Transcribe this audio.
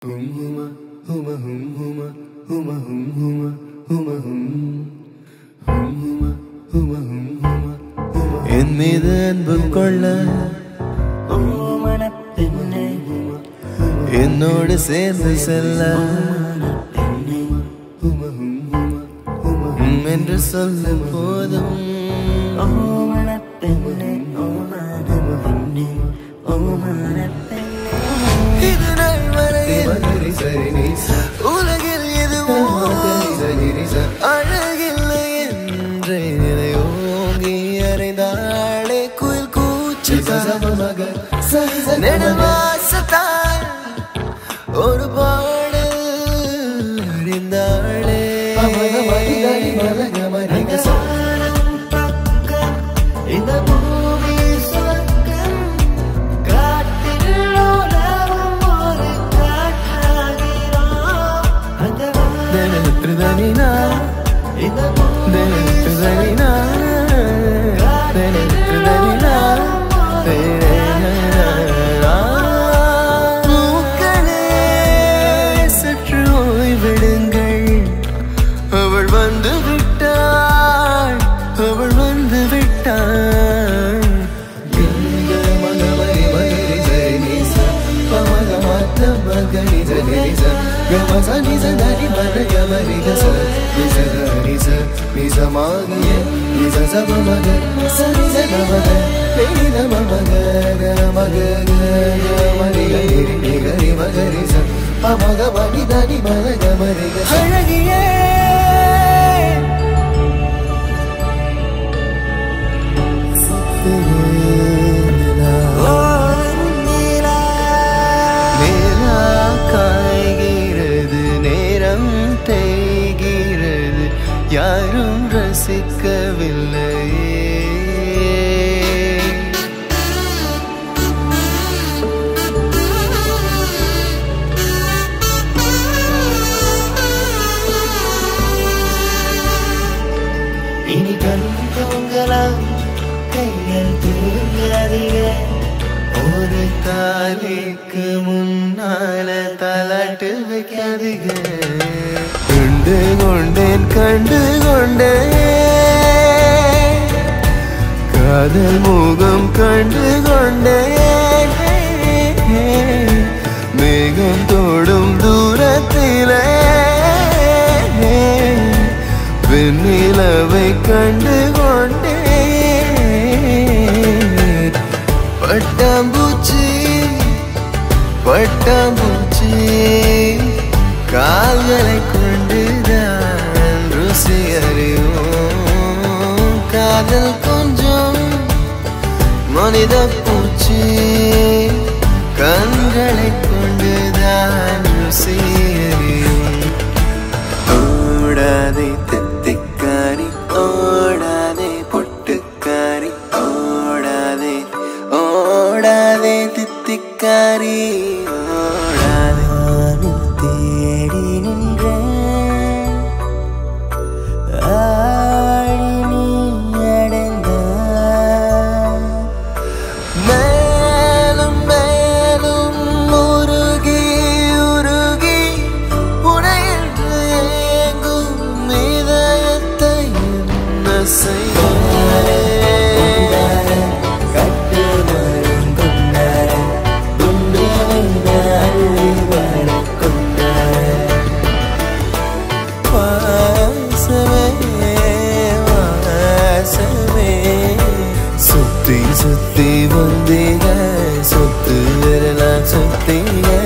ஹும் ஹும ஹும ஹும் ஹும ஹும ஹும் ஹும ஹும ஹும் ஹும் ஹும ஹும ஹும் ஹும ஹும என் மீது அன்பு கொள்ள என்னோடு சேர்ந்து செல்ல உம் என்று சொல்ல போதும் இது நாள் வரையில் உலகில் எதுவும் அழகில்லை என்றே நிலை ஓங்கி அறிந்தாளே குயில் கூச்சு நெடுவாசத்தால் ஒரு பாடல் அறிந்தாளே இந்த பூமி சொர்க்கம் காட்டில் உலவும் ஒரு காற்றாகிறோம் அந்த தினத்துதனினா இந்த தினத்துதனினா தினத்துதனினா பூக்களே சற்று ஓய்விடுங்கள் அவள் வந்து விட்டாள் அவள் வந்து விட்டாள் இந்த மகமரி மகரி சரி நீச பமக மாத்த மகனி சரி நிச கமச நிச தனி மர கமரி கச நிச நிச நிசமாகிய நிச சப மக ச நிச மக நெய் நம மக க மக க மரி கரி நி கரி மகரி ச பமக மணி தனி மர கமரி கச அழகியே நிலா காய்கிறது நேரம் தேய்கிறது யாரும் ரசிக்கவில்லையே இனி கண் தூங்கலாம் கைகள் தூங்காதீங்க ஒரு தாலிக்கு முன்னால தலாட்டு வைக்காதீங்க கண்டு கொண்டேன் கண்டு கொண்டேன் காதல் முகம் கண்டு கொண்டேன் மேகம் தோடும் தூரத்திலே வெண்ணிலவை கண்டு கொண்டேன் பட்டாம்பூச்சி பட்டாம்பூச்சி கால்களை கொண்டுதான் ருசி அறிவோம் காதல் கொஞ்சம் மனித பூச்சி கண்களை கொண்டுதான் ருசி அறிவோம் ஓடாதே தித்திக்காரி ஓடாதே பொட்டுக்காரி ஓடாதே ஓடாதே தித்திக்காரி ஓடாதே நானும் தேடி நின்றேன் ஆடி நீ அடைந்தாய் மேலும் மேலும் உருகி உருகி உனையென்று ஏங்கும் இதயத்தை என்ன சுத்தி சுத்தி வந்தீங்க சுத்து விரலாம் சுத்தீங்க